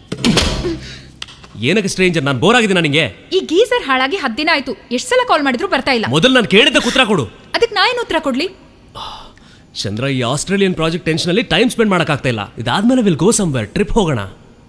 ಏನಕ್ಕೆ ಸ್ಟ್ರೇಂಜರ್ ನಾನು ಬೋರ್ ಆಗಿದ್ದೀನಿ ನನಗೆ ಈ ಗೀಸರ್ ಹಾಳಾಗಿ ಹತ್ತು ದಿನ ಆಯ್ತು ಎಷ್ಟು ಸಲ ಕಾಲ್ ಮಾಡಿದ್ರು ಬರ್ತಾ ಇಲ್ಲ ಮೊದಲು ನಾನು ಕೇಳಿದ್ದ ಉತ್ತರ ಕೊಡು ಅದಕ್ಕೆ ನಾ ಏನು ಉತ್ತರ ಕೊಡ್ಲಿ ಚಂದ್ರ ಈ ಆಸ್ಟ್ರೇಲಿಯನ್ ಪ್ರಾಜೆಕ್ಟ್ ಟೆನ್ಷನಲ್ಲಿ ಟೈಮ್ ಸ್ಪೆಂಡ್ ಮಾಡೋಕ್ಕಾಗ್ತಾ ಇಲ್ಲ ಇದಾದ್ಮೇಲೆ ವಿಲ್ ಗೋ ಸಮ್ವೇರ್ ಟ್ರಿಪ್ ಹೋಗೋಣ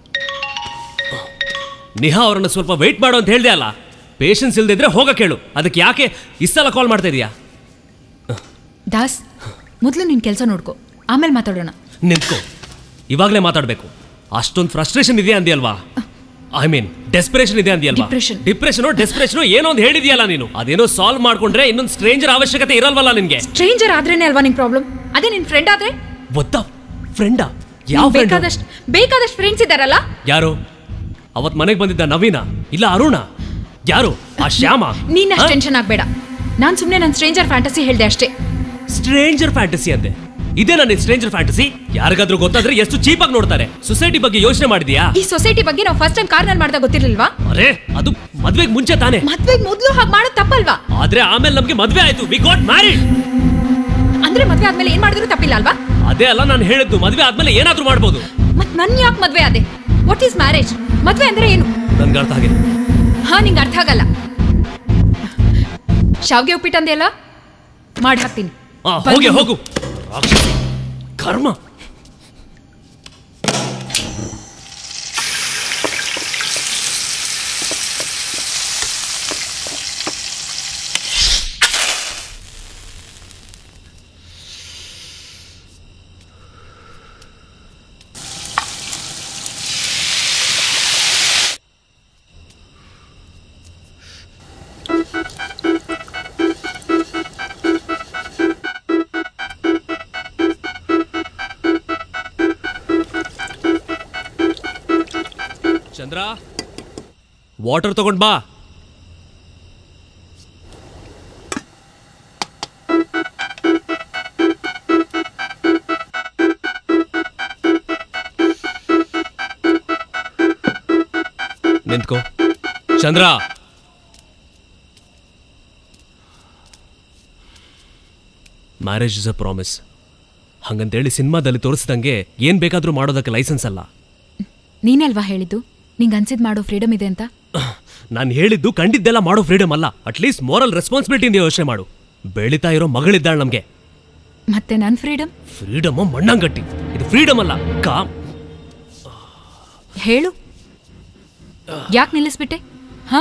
ನಿಹಾ ಅವರನ್ನು ಸ್ವಲ್ಪ ವೆಯ್ಟ್ ಮಾಡು ಅಂತ ಹೇಳ್ದೆ ಅಲ್ಲ ಪೇಷನ್ಸ್ ಇಲ್ದಿದ್ರೆ ಹೋಗಕ್ಕೆ ಹೇಳು ಅದಕ್ಕೆ ಯಾಕೆ ಇಷ್ಟೆಲ್ಲ ಕಾಲ್ ಮಾಡ್ತಾ ಇದೀಯಾ ದಾಸ್ ಮೊದಲು ನಿನ್ನ ಕೆಲಸ ನೋಡ್ಕೊ ಆಮೇಲೆ ಮಾತಾಡೋಣ ನಿಂತ್ಕೋ ಇವಾಗಲೇ ಮಾತಾಡಬೇಕು ಅಷ್ಟೊಂದು ಫ್ರಸ್ಟ್ರೇಷನ್ ಇದೆ ಅಂದಿಯಲ್ವಾ ಐ ಮೀನ್ ಡೆಸ್ಪಿರೇಷನ್ ಇದೆ ಅಂದಿಯಲ್ವಾ Depression. ಡಿಪ್ರೆಷನ್ ಡೆಸ್ಪಿರೇಷನ್ ಏನೋ ಒಂದು ಹೇಳಿದ್ಯಲ್ಲ ನೀನು ಅದೇನೋ ಸಾಲ್ವ್ ಮಾಡ್ಕೊಂಡ್ರೆ ಇನ್ನೊಂದು ಸ್ಟ್ರೇಂಜರ್ ಅವಶ್ಯಕತೆ ಇರಲ್ವಲ್ಲ ನಿನ್ಗೆ ಸ್ಟ್ರೇಂಜರ್ ಆದ್ರೇನೆ ಅಲ್ವಾ ನಿನ್ ಪ್ರಾಬ್ಲಮ್ ಅದೇ ನಿನ್ ಫ್ರೆಂಡ್ ಆದ್ರೆ ಒತ್ತ ಫ್ರೆಂಡಾ ಯಾವ ಫ್ರೆಂಡ್ ಬೇಕಾದಷ್ಟು ಬೇಕಾದಷ್ಟು ಫ್ರೆಂಡ್ಸ್ ಇದಾರಲ್ಲ ಯಾರು ಅವತ್ ಮನೆಗೆ ಬಂದಿದ್ದ ನವೀನ ಇಲ್ಲ ಅರುಣ ಯಾರು ಆ ಶ್ಯಾಮ ನೀನ್ ಅಷ್ಟು ಟೆನ್ಷನ್ ಆಗ್ಬೇಡ ನಾನ್ ಸುಮ್ನೆ ನನ್ನ ಸ್ಟ್ರೇಂಜರ್ ಫ್ಯಾಂಟಸಿ ಹೇಳ್ದೆ ಅಷ್ಟೇ ಸ್ಟ್ರೇಂಜರ್ ಫ್ಯಾಂಟಸಿ ಅಂದೆ ಇದೇ ನನ್ನ ಸ್ಟ್ರೇಂಜರ್ ಫ್ಯಾಂಟಸಿ ಯಾರಿಗಾದ್ರೂ ಗೊತ್ತಾದ್ರೆ ಎಷ್ಟು ಚೀಪಾಗಿ ನೋಡ್ತಾರೆ ಸೊಸೈಟಿ ಬಗ್ಗೆ ಯೋಚನೆ ಮಾಡಿದ್ಯಾ ಈ ಸೊಸೈಟಿ ಬಗ್ಗೆ ನಾವು ಫಸ್ಟ್ ಟೈಮ್ ಕಾರ್ನಲ್ಲಿ ಮಾಡ್ದಾಗ ಗೊತ್ತಿರ್ಲಿಲ್ವಾ ಅರೆ ಅದು ಮದ್ವೆಗೆ ಮುಂಚೆ ತಾನೆ ಮದ್ವೆಗ್ ಮೊದ್ಲು ಹಾಗೆ ಮಾಡೋದು ತಪ್ಪಲ್ವಾ ಆದ್ರೆ ಆಮೇಲೆ ನಮ್ಗೆ ಮದ್ವೆ ಆಯ್ತು ವಿ ಗಾಟ್ ಮ್ಯಾರಿಡ್ ಅಂದ್ರೆ ಮದ್ವೆ ಆದ್ಮೇಲೆ ಏನ್ ಮಾಡಿದ್ರು ತಪ್ಪಿಲ್ಲ ಅಲ್ವಾ ಅದೇ ಅಲ್ಲ ನಾನು ಹೇಳಿದ್ದು ಮದ್ವೆ ಆದ್ಮೇಲೆ ಏನಾದ್ರೂ ಮಾಡ್ಬೋದು ಮತ್ ನನ್ ಯಾಕೆ ಮದ್ವೆ ಆದೆ ವಾಟ್ ಈಸ್ ಮ್ಯಾರೇಜ್ ಮದ್ವೆ ಅಂದ್ರೆ ಏನು ನನ್ಗೆ ಅರ್ಥ ಆಗಿದೆ ಹಾ ನಿಂಗೆ ಅರ್ಥ ಆಗಲ್ಲ ಶಾವ್ಗೆ ಉಪ್ಪಿಟ್ಟು ಅಂದೆ ಅಲ್ಲ ಮಾಡಿ ಹಾಕ್ತೀನಿ ಆ, ಹೋಗಿ ಹೋಗು ರಾಕ್ಷಸಿ. ಕರ್ಮ ಚಂದ್ರ ವಾಟರ್ ತಗೊಂಡ್ ಬಾ ನಿಂತ್ಕೋ Chandra marriage is a promise ಹಂಗಂತೇಳಿ ಸಿನಿಮಾದಲ್ಲಿ ತೋರಿಸಿದಂಗೆ ಏನ್ ಬೇಕಾದ್ರೂ ಮಾಡೋದಕ್ಕೆ ಲೈಸೆನ್ಸ್ ಅಲ್ಲ ನೀನಲ್ವಾ ಹೇಳಿದ್ದು ನಿಂಗೆ ಅನ್ಸಿದ್ ಮಾಡೋ ಫ್ರೀಡಮ್ ಇದೆ ಅಂತ ನಾನು ಹೇಳಿದ್ದು ಕಂಡಿದ್ದೆಲ್ಲ ಮಾಡೋ ಫ್ರೀಡಮ್ ಅಲ್ಲ ಅಟ್ಲೀಸ್ಟ್ ಮೋರಲ್ ರೆಸ್ಪಾನ್ಸಿಬಿಲಿಟಿಯಿಂದ ಯೋಚನೆ ಮಾಡು ಬೆಳೀತಾ ಇರೋ ಮಗಳಿದ್ದಾಳೆ ನಮಗೆ ಮತ್ತೆ ನನ್ನ ಫ್ರೀಡಮ್ ಫ್ರೀಡಮ್ ಮಣ್ಣಂಗಟ್ಟಿ ಇದು ಫ್ರೀಡಮ್ ಅಲ್ಲ ಕಾಮ್ ಹೇಳು ಯಾಕೆ ನಿಲ್ಲಿಸ್ಬಿಟ್ಟೆ ಹಾ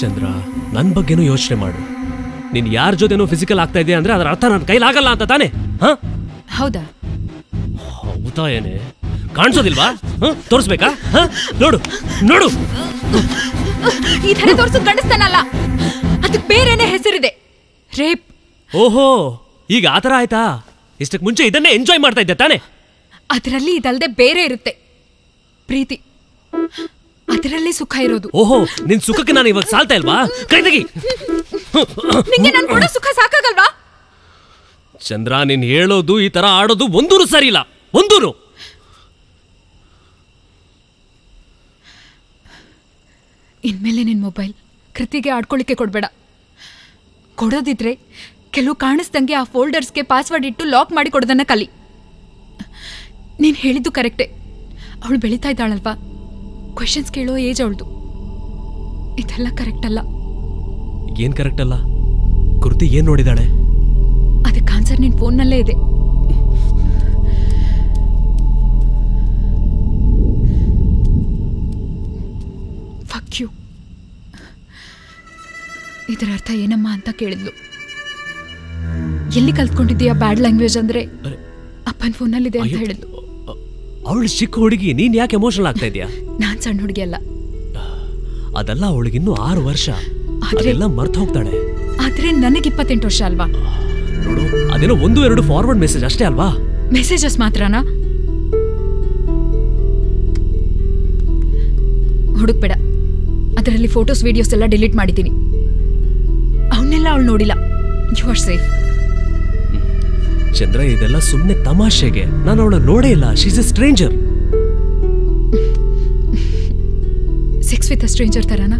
ಚಂದ್ರ ನನ್ನ ಬಗ್ಗೆನೂ ಯೋಚನೆ ಮಾಡು ನೀನ್ ಯಾರ ಜೊತೆನೋ ಫಿಸಿಕಲ್ ಆಗ್ತಾ ಇದೆಯಾ ಅಂದ್ರೆ ಅದರ ಅರ್ಥ ನನ್ನ ಕೈಲಾಗಲ್ಲ ಅಂತ ತಾನೇ ಹಾ ಹೌದಾ ಹೌದಾ ಏನೇ ಕಾಣಿಸೋದಿಲ್ವಾ ಹ? ತೋರಿಸ್ಬೇಕಾ ಹ? ನೋಡು ನೋಡು ಈ ಥರ ತೋರ್ಸೋದ್ ಗಂಡಸ್ತಾನಲ್ಲ ಅದಕ್ಕೆ ಬೇರೆನೇ ಹೆಸರಿದೆ ರೇಪ್ ಓಹೋ ಈಗ ಆತರ ಆಯ್ತಾ ಇಷ್ಟಕ್ಕೆ ಮುಂಚೆ ಇದನ್ನೇ ಎಂಜಾಯ್ ಮಾಡ್ತಾ ಇದ್ದೆ ತಾನೇ ಅದರಲ್ಲಿ ಇದಲ್ದೆ ಬೇರೆ ಇರುತ್ತೆ ಪ್ರೀತಿ ಅದರಲ್ಲಿ ಸುಖ ಇರೋದು ಓಹೋ ನಿನ್ ಸುಖಕ್ಕೆ ನಾನು ಇವಾಗ ಸಾಲ್ತಾ ಇಲ್ವಾ ಕೈ ತೆಗಿ ನಿಂಗೆ ನನ್ ಕೊಡೋ ಸುಖ ಸಾಕಾಗಲ್ವಾ ಚಂದ್ರ ನೀನ್ ಹೇಳೋದು ಈ ತರ ಆಡೋದು ಒಂದೂರು ಸರಿ ಇಲ್ಲ ಒಂದೂರು ಇನ್ಮೇಲೆ ನಿನ್ ಮೊಬೈಲ್ ಕೃತಿಗೆ ಆಡ್ಕೊಳ್ಳಿಕ್ಕೆ ಕೊಡ್ಬೇಡ ಕೊಡೋದಿದ್ರೆ ಕೆಲವು ಕಾಣಿಸ್ದಂಗೆ ಆ ಫೋಲ್ಡರ್ಸ್ಗೆ ಪಾಸ್ವರ್ಡ್ ಇಟ್ಟು ಲಾಕ್ ಮಾಡಿ ಕೊಡೋದನ್ನ ಕಲಿ ನೀನು ಹೇಳಿದ್ದು ಕರೆಕ್ಟೇ ಅವಳು ಬೆಳೀತಾ ಇದ್ದಾಳಲ್ವಾ ಕ್ವೆಶನ್ಸ್ ಕೇಳೋ ಏಜ್ ಅವಳದು ಇದೆಲ್ಲ ಕರೆಕ್ಟ್ ಅಲ್ಲ ಏನ್ ಕರೆಕ್ಟ್ ಅಲ್ಲ ಕೃತಿ ಏನ್ ನೋಡಿದಾಳೆ ಅದಕ್ಕೆ ಆನ್ಸರ್ ನಿನ್ನ ಫೋನ್ನಲ್ಲೇ ಇದೆ ಫಕ್ ಯು ಇದರ ಅರ್ಥ ಏನಮ್ಮ ಅಂತ ಕೇಳಿದ್ಲು ಎಲ್ಲಿ ಕಲ್ತ್ಕೊಂಡಿದ್ದೀಯಾ ಬ್ಯಾಡ್ ಲ್ಯಾಂಗ್ವೇಜ್ ಅಂದ್ರೆ ಅರೆ, ಅಪ್ಪನ ಫೋನಲ್ಲಿದೆ ಅಂತ ಅಯ್ಯೋ, ಹೇಳಿದ್ಲು ಅವಳು ಚಿಕ್ಕ ಹುಡುಗಿ ನೀನ್ ಯಾಕೆ ಎಮೋಷನಲ್ ಆಗ್ತಾ ಇದೀಯಾ ನಾನ್ ಸಣ್ಣ ಹುಡುಗಿ ಅಲ್ಲ ಅದೆಲ್ಲ ಅವಳಿಗಿನ್ನೂ ಆರು ವರ್ಷ ಆದ್ರೆ- ಅದೆಲ್ಲ ಮರ್ತ ಹೋಗ್ತಾಳೆ ಆದ್ರೆ ನನಗೆ ಇಪ್ಪತ್ತೆಂಟು ವರ್ಷ ಅಲ್ವಾ ನೋಡು ಅದೇನೋ ಒಂದು ಎರಡು ಫಾರ್ವರ್ಡ್ ಮೆಸೇಜ್ ಅಷ್ಟೇ ಅಲ್ವಾ ಮೆಸೇಜಸ್ ಮಾತ್ರನಾ ಹುಡುಕ್ಬೇಡ ಅದರಲ್ಲಿ ಫೋಟೋಸ್ ವಿಡಿಯೋಸ್ ಎಲ್ಲ ಡಿಲೀಟ್ ಮಾಡಿದ್ದೀನಿ ಅವನ್ನೆಲ್ಲ ಅವಳು ನೋಡಿಲ್ಲ ಯು ಆರ್ ಸೇಫ್ ಚಂದ್ರ ಇದೆಲ್ಲ ಸುಮ್ಮನೆ ತಮಾಷೆಗೆ ನಾನು ಅವಳ ನೋಡೇ ಇಲ್ಲ she's a stranger sex with a stranger ತರಾನಾ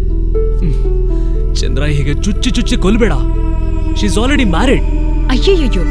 ಚಂದ್ರ ಹೀಗೆ ಚುಚ್ಚಿ ಚುಚ್ಚಿ ಕೊಲ್ಬೇಡ ಶೀಸ್ ಆಲ್ರೆಡಿ ಮ್ಯಾರಿಡ್ ಅಯ್ಯಯ್ಯೋ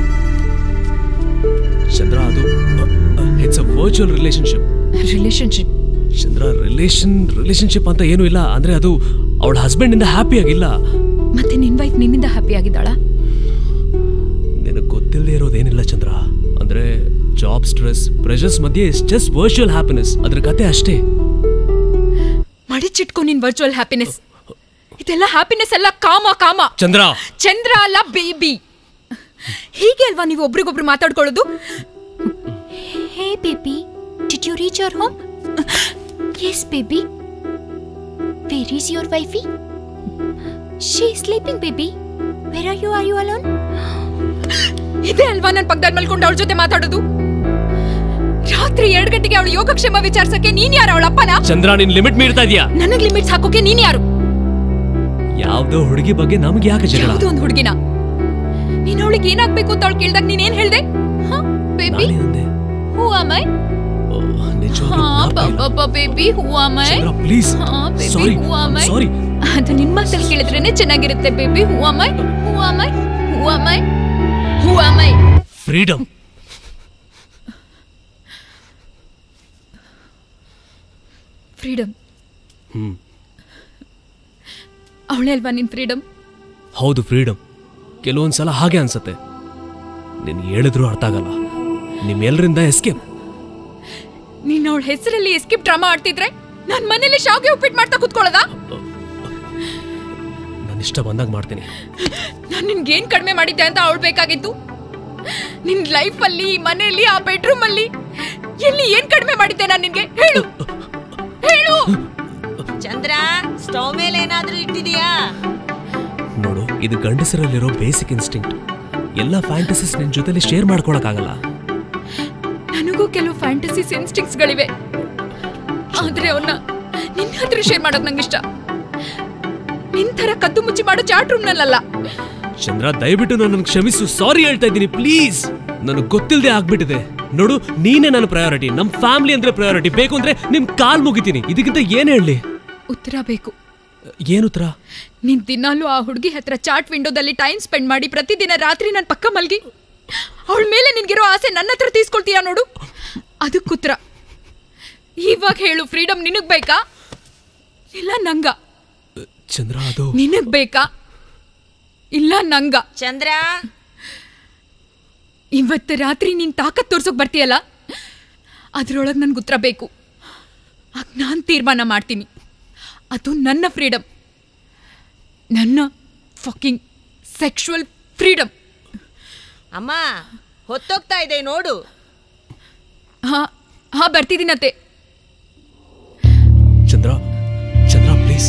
ಚಂದ್ರ ಅದು it's a virtual relationship relationship Chandra relation relationship ಅಂತ ಏನೂ ಇಲ್ಲ ಅಂದ್ರೆ ಅದು ಅವಳ ಹಸ್ಬೆಂಡ್ ಇಂದ ಹ್ಯಾಪಿ ಆಗಿಲ್ಲ ಮತ್ತೆ ನಿನ್ ವೈಫ್ ನಿನ್ನಿಂದ ಹ್ಯಾಪಿ ಆಗಿದ್ದಾಳ ನಿನಗೆ ಗೊತ್ತಿಲ್ಲದೆ ಇರೋದೇನಿಲ್ಲ ಚಂದ್ರ ಅಂದ್ರೆ ಜಾಬ್ ಸ್ಟ್ರೆಸ್ ಪ್ರೆಷರ್ಸ್ ಮಧ್ಯೆ ಇಸ್ ಜಸ್ಟ್ ವರ್ಚುವಲ್ ಹ್ಯಾಪಿನೆಸ್ ಅದ್ರ ಕತೆ ಅಷ್ಟೇ ಮಡಿಚಿಟ್ಕೊ ನಿನ್ ವರ್ಚುವಲ್ ಹ್ಯಾಪಿನೆಸ್ ಇದೆಲ್ಲ ಹ್ಯಾಪಿನೆಸ್ ಎಲ್ಲ ಕಾಮ ಕಾಮ ಚಂದ್ರ ಚಂದ್ರ ಅಲ್ಲ ಬೇಬಿ ಹೀಗೆ ಅಲ್ವಾ ನೀವು ಒಬ್ರಿಗೊಬ್ರು ಮಾತಾಡ್ಕೊಳ್ಳೋದು hey baby did you reach your home yes baby where is your wifey she sleeping baby where are you are you alone ಇದೇ ಅಲ್ವಾ ನನ್ ಪಕ್ಕದಲ್ಲಿ ಮಲ್ಕೊಂಡು ಅವಳ ಜೊತೆ ಮಾತಾಡೋದು ರಾತ್ರಿ ಎರಡ್ ಗಂಟೆಗೆ ಅವಳು ಯೋಗಕ್ಷೇಮ ವಿಚಾರಿಸಕ್ಕೆ ನೀನ್ ಯಾರು ಅವಳ ಅಪ್ಪನ ಚಂದ್ರ ನಿನ್ ಲಿಮಿಟ್ ಮೀರ್ತಾ ಇದೀಯಾ ನನಗ್ ಲಿಮಿಟ್ಸ್ ಹಾಕೋಕೆ ನೀನ್ ಯಾರು ಯಾವ್ದೋ ಹುಡುಗಿ ಬಗ್ಗೆ ನಮ್ಗೆ ಯಾಕೆ ಜಗಳ ಯಾವ್ದೋ ಒಂದು ಹುಡುಗಿನ ನೀನ್ ಅವಳಿಗೆ ಏನಾಗ್ಬೇಕು ಅಂತ ಅವಳು ಕೇಳ್ದಾಗ ನೀನ್ ಏನ್ ಹೇಳ್ದೆ ಬೇಬಿ ನಾನೇನಂದೆ ಹೂ ಆಮ್ ಐ ನಿಜವಾಗ್ಲೂ baby who am I Chandra please ಹಾ, baby, sorry who am I? Sorry ಅದು ನಿನ್ ಮಾತಲ್ಲಿ ಕೇಳಿದ್ರೇನೆ ಚೆನ್ನಾಗಿರುತ್ತೆ baby who am I who am I who am I who am I freedom freedom hmm ಅವಳೇ ಅಲ್ವಾ ನಿನ್ ಫ್ರೀಡಮ್ ಹೌದು ಫ್ರೀಡಮ್ ಕೆಲವೊಂದ್ಸಲ ಹಾಗೆ ಅನ್ಸತ್ತೆ ನೀನ್ ಹೇಳಿದ್ರು ಅರ್ಥ ಆಗಲ್ಲ ನಿಮ್ಮೆಲ್ಲರಿಂದ ಎಸ್ಕೇಪ್ ನೀನ್ ಅವಳ ಹೆಸರಲ್ಲಿ ಎಸ್ಕಿಪ್ ಡ್ರಾಮಾ ಆಡ್ತಿದ್ರೆ ನಾನ್ ಮನೇಲಿ ಶಾವ್ಗೆ ಉಪ್ಪಿಟ್ಟು ಮಾಡ್ತಾ ಕುತ್ಕೊಳ್ಳೋದಾ ನಾನು ಇಷ್ಟ ಬಂದಾಗ ಮಾಡ್ತೀನಿ ನಾನ್ ನಿನ್ಗೆ ಏನ್ ಕಡಿಮೆ ಮಾಡಿದ್ದೆ ಅಂತ ಅವಳು ಬೇಕಾಗಿತ್ತು ನಿನ್ ಲೈಫ್ ಅಲ್ಲಿ ಮನೆಯಲ್ಲಿ ಆ ಬೆಡ್ರೂಮ್ ಅಲ್ಲಿ ಎಲ್ಲಿ ಏನ್ ಕಡಿಮೆ ಮಾಡಿದ್ದೆ ನಾನು ನಿನ್ಗೆ ಹೇಳು ಹೇಳು ಚಂದ್ರ ಸ್ಟವ್ ಮೇಲೆ ಏನಾದ್ರೂ ಇಟ್ಟಿದೀಯಾ ನೋಡು ಇದು ಗಂಡಸರಲ್ಲಿರೋ ಬೇಸಿಕ್ ಇನ್ಸ್ಟಿಂಕ್ಟ್ ಎಲ್ಲ ಫ್ಯಾಂಟಸಿಸ್ ನಿನ್ ಜೊತೆಲಿ ಶೇರ್ ಮಾಡ್ಕೊಳಕ್ಕಾಗಲ್ಲ ನನಗೂ ಕೆಲವು ಫ್ಯಾಂಟಸಿ ಇನ್ಸ್ಟಿಂಕ್ಸ್ ಗಳಿವೆ ಆದ್ರೆ ಅವನ್ನ ನಿನ್ನ ಹತ್ರ ಶೇರ್ ಮಾಡೋದು ನಂಗಿಷ್ಟ ನಿನ್ ತರ ಕದ್ದು ಮುಚ್ಚಿ ಮಾಡೋ ಚಾಟ್ ರೂಮ್ ನಲ್ಲಲ್ಲ ಚಂದ್ರ ದಯವಿಟ್ಟು ನನ್ನ ಕ್ಷಮಿಸು ಸಾರಿ ಹೇಳ್ತಾ ಇದ್ದೀನಿ ಪ್ಲೀಸ್ ನನಗೆ ಗೊತ್ತಿಲ್ಲದೆ ಆಗ್ಬಿಟ್ಟಿದೆ ನೋಡು ನೀನೇ ನನ್ನ ಪ್ರಯಾರಿಟಿ ನಮ್ಮ ಫ್ಯಾಮಿಲಿ ಅಂದ್ರೆ ಪ್ರಯಾರಿಟಿ ಬೇಕು ಅಂದ್ರೆ ನಿಮ್ ಕಾಲ್ ಮುಗಿತೀನಿ ಇದಕ್ಕಿಂತ ಏನ್ ಹೇಳಿ ಉತ್ತರ ಬೇಕು ಏನು ಉತ್ತರ ನೀನ್ ದಿನಾಲೂ ಆ ಹುಡುಗಿ ಹತ್ರ ಚಾಟ್ ವಿಂಡೋದಲ್ಲಿ ಟೈಮ್ ಸ್ಪೆಂಡ್ ಮಾಡಿ ಪ್ರತಿದಿನ ರಾತ್ರಿ ನನ್ನ ಪಕ್ಕ ಮಲ್ಗಿ ಅವಳ ಮೇಲೆ ನಿನ್ಗಿರೋ ಆಸೆ ನನ್ನ ಹತ್ರ ತೀಸ್ಕೊಳ್ತೀಯ ನೋಡು ಅದಕ್ಕುತ್ತರ ಇವಾಗ ಹೇಳು ಫ್ರೀಡಮ್ ನಿನಗ್ ಬೇಕಾ ಇಲ್ಲ ನಂಗ ಚಂದ್ರ ಅದು ನಿನಗ್ ಬೇಕಾ ಇಲ್ಲ ನಂಗ ಚಂದ್ರ ಇವತ್ತು ರಾತ್ರಿ ನೀನ್ ತಾಕತ್ ತೋರ್ಸೋಕ್ ಬರ್ತೀಯಲ್ಲ ಅದ್ರೊಳಗೆ ನನ್ಗೆ ಉತ್ತರ ಬೇಕು ಆಗ ನಾನು ತೀರ್ಮಾನ ಮಾಡ್ತೀನಿ ಅದು ನನ್ನ ಫ್ರೀಡಮ್ ನನ್ನ ಫಕಿಂಗ್ ಸೆಕ್ಷುವಲ್ ಫ್ರೀಡಮ್ ಅಮ್ಮ ಹೊತ್ತೋಗ್ತಾ ಇದೆ ನೋಡು ಹಾ ಹಾ ಬರ್ತಿದ್ದೀನತ್ತೆ ಚಂದ್ರ ಚಂದ್ರ ಪ್ಲೀಸ್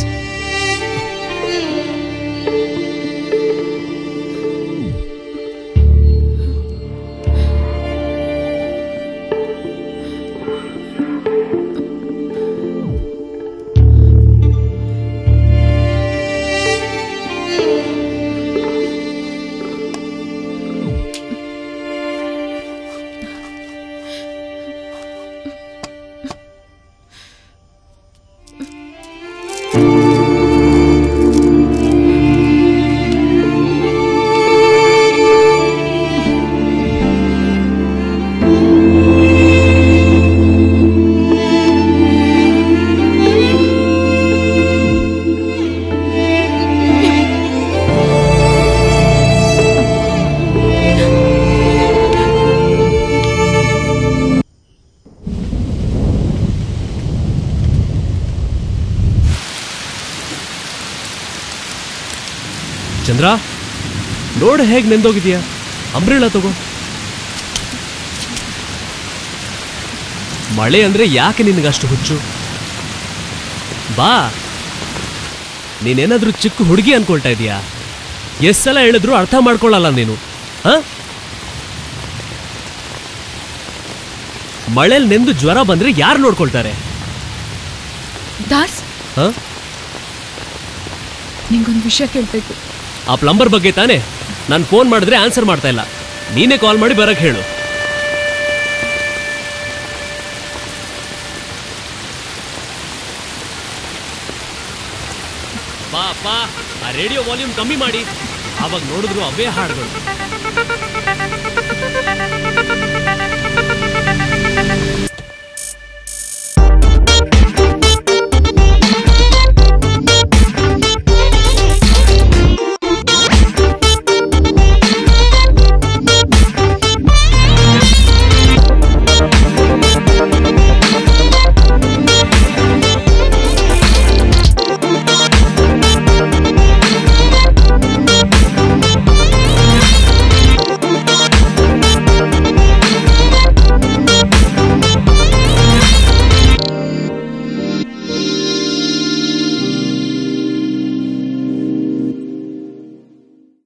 ಚಂದ್ರ ನೋಡು ಹೇಗೆ ನೆಂದೋಗಿದ್ಯಾ ಅಂಬ್ರೆಲ್ಲ ತಗೋ ಮಳೆ ಅಂದ್ರೆ ಯಾಕೆ ನಿನಗಷ್ಟು ಹುಚ್ಚು ಬಾ ನೀನೇನಾದ್ರೂ ಚಿಕ್ಕ ಹುಡುಗಿ ಅನ್ಕೊಳ್ತಾ ಇದೀಯಾ ಎಷ್ಟ್ ಸಲ ಹೇಳಿದ್ರು ಅರ್ಥ ಮಾಡ್ಕೊಳ್ಳಲ್ಲ ನೀನು ಹ ಮಳೆಲ್ ನೆಂದು ಜ್ವರ ಬಂದ್ರೆ ಯಾರು ನೋಡ್ಕೊಳ್ತಾರೆ ದಾಸ್ ಹ ನಿಂಗೊಂದು ವಿಷಯ ಕೇಳಬೇಕು ಆ ಪ್ಲಂಬರ್ ಬಗ್ಗೆ ತಾನೇ ನಾನು ಫೋನ್ ಮಾಡಿದ್ರೆ ಆನ್ಸರ್ ಮಾಡ್ತಾ ಇಲ್ಲ ನೀನೇ ಕಾಲ್ ಮಾಡಿ ಬರಕ್ ಹೇಳು ಬಾ ಬಾ ಆ ರೇಡಿಯೋ ವಾಲ್ಯೂಮ್ ಕಮ್ಮಿ ಮಾಡಿ ಆವಾಗ ನೋಡಿದ್ರು ಅವೇ ಹಾಡುಗಳು